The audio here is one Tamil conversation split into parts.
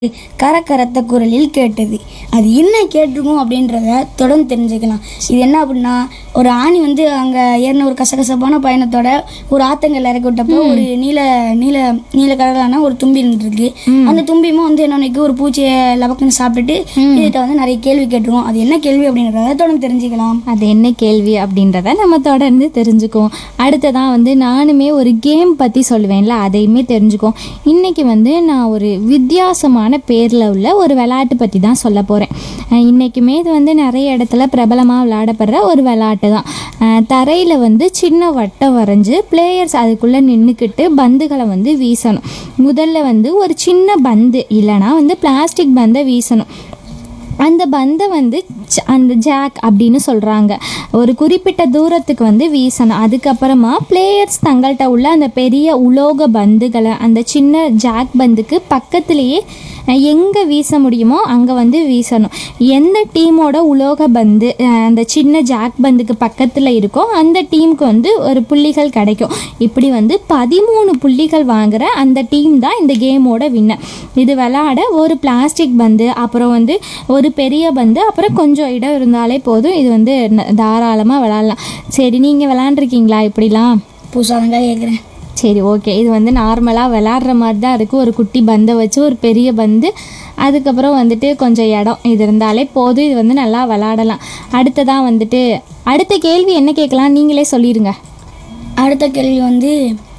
கரகரத்த குரலில் கேட்டது அது என்ன கேட்டிருக்கும் அப்படின்றத தொடர்ந்து தெரிஞ்சுக்கலாம் இது என்ன அப்படின்னா ஒரு ஆணி வந்து அங்கே ஏறின ஒரு கசகசப்பான பயணத்தோட ஒரு ஆத்தங்கல் இறக்கி விட்டப்போ ஒரு நீல நீல நீல கலரான ஒரு தும்பி இருந்துருக்கு அந்த தும்பியும் வந்து என்னன்னைக்கு ஒரு பூச்சியை லபக்குன்னு சாப்பிட்டுட்டு இதுகிட்ட வந்து நிறைய கேள்வி கேட்டிருக்கோம் அது என்ன கேள்வி அப்படின்றத தொடர்ந்து தெரிஞ்சுக்கலாம் அது என்ன கேள்வி அப்படின்றத நம்ம தொடர்ந்து தெரிஞ்சுக்குவோம் அடுத்ததான் வந்து நானுமே ஒரு கேம் பற்றி சொல்லுவேன்ல அதையுமே தெரிஞ்சுக்குவோம் இன்றைக்கி வந்து நான் ஒரு வித்தியாசமான பேரில் உள்ள ஒரு விளையாட்டு பற்றி தான் சொல்ல போகிறேன் இன்றைக்குமே இது வந்து நிறைய இடத்துல பிரபலமாக விளையாடப்படுற ஒரு விளையாட்டு தான் தரையில் வந்து சின்ன வட்டம் வரைஞ்சி பிளேயர்ஸ் அதுக்குள்ளே நின்றுக்கிட்டு பந்துகளை வந்து வீசணும் முதல்ல வந்து ஒரு சின்ன பந்து இல்லைனா வந்து பிளாஸ்டிக் பந்தை வீசணும் அந்த பந்தை வந்து ஜ- அந்த ஜாக் அப்படின்னு சொல்கிறாங்க ஒரு குறிப்பிட்ட தூரத்துக்கு வந்து வீசணும் அதுக்கப்புறமா பிளேயர்ஸ் தங்கள்கிட்ட உள்ள அந்த பெரிய உலோக பந்துகளை அந்த சின்ன ஜாக் பந்துக்கு பக்கத்துலேயே எங்கே வீச முடியுமோ அங்கே வந்து வீசணும் எந்த டீமோட உலோக பந்து அஹ், அந்த சின்ன ஜாக் பந்துக்கு பக்கத்தில் இருக்கோ அந்த டீமுக்கு வந்து ஒரு புள்ளிகள் கிடைக்கும் இப்படி வந்து பதிமூணு புள்ளிகள் வாங்குற அந்த டீம் தான் இந்த கேமோட வின்னர் இது விளையாட ஒரு பிளாஸ்டிக் பந்து அப்புறம் வந்து ஒரு பெரிய பந்து அப்புறம் கொஞ்சம் இடம் இருந்தாலே போதும் இது வந்து தாராளமாக விளாட்லாம் சரி நீங்கள் விளாண்டுருக்கீங்களா இப்படிலாம் புதுசாக தான் கேட்குறேன் சரி ஓகே இது வந்து நார்மலாக விளாட்ற மாதிரி தான் இருக்குது ஒரு குட்டி பந்தை வச்சு ஒரு பெரிய பந்து அதுக்கப்புறம் வந்துட்டு கொஞ்சம் இடம் இது இருந்தாலே போதும் இது வந்து நல்லா விளாடலாம் அடுத்ததான் வந்துட்டு அடுத்த கேள்வி என்ன கேட்கலாம் நீங்களே சொல்லிடுங்க அடுத்த கேள்வி வந்து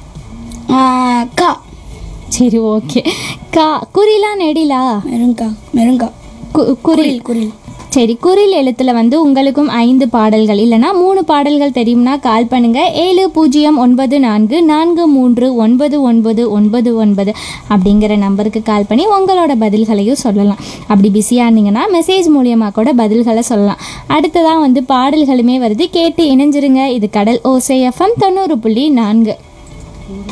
ஆ, கா சரி ஓகே கா குறிலா நெடிலா மெருங்கா மெருங்கா கு குரில் குரில் குரில் சரி குரில் எழுத்துல வந்து உங்களுக்கும் ஐந்து பாடல்கள் இல்லைனா மூணு பாடல்கள் தெரியும்னா கால் பண்ணுங்க ஏழு பூஜ்ஜியம் ஒன்பது நான்கு நான்கு மூன்று ஒன்பது ஒன்பது ஒன்பது ஒன்பது அப்படிங்கிற நம்பருக்கு கால் பண்ணி உங்களோட பதில்களையும் சொல்லலாம் அப்படி பிஸியாக இருந்தீங்கன்னா மெசேஜ் மூலியமாக கூட பதில்களை சொல்லலாம் அடுத்ததான் வந்து பாடல்களுமே வருது கேட்டு இணைஞ்சிருங்க இது கடல் ஓசை எஃப்எம் தொண்ணூறு புள்ளி நான்கு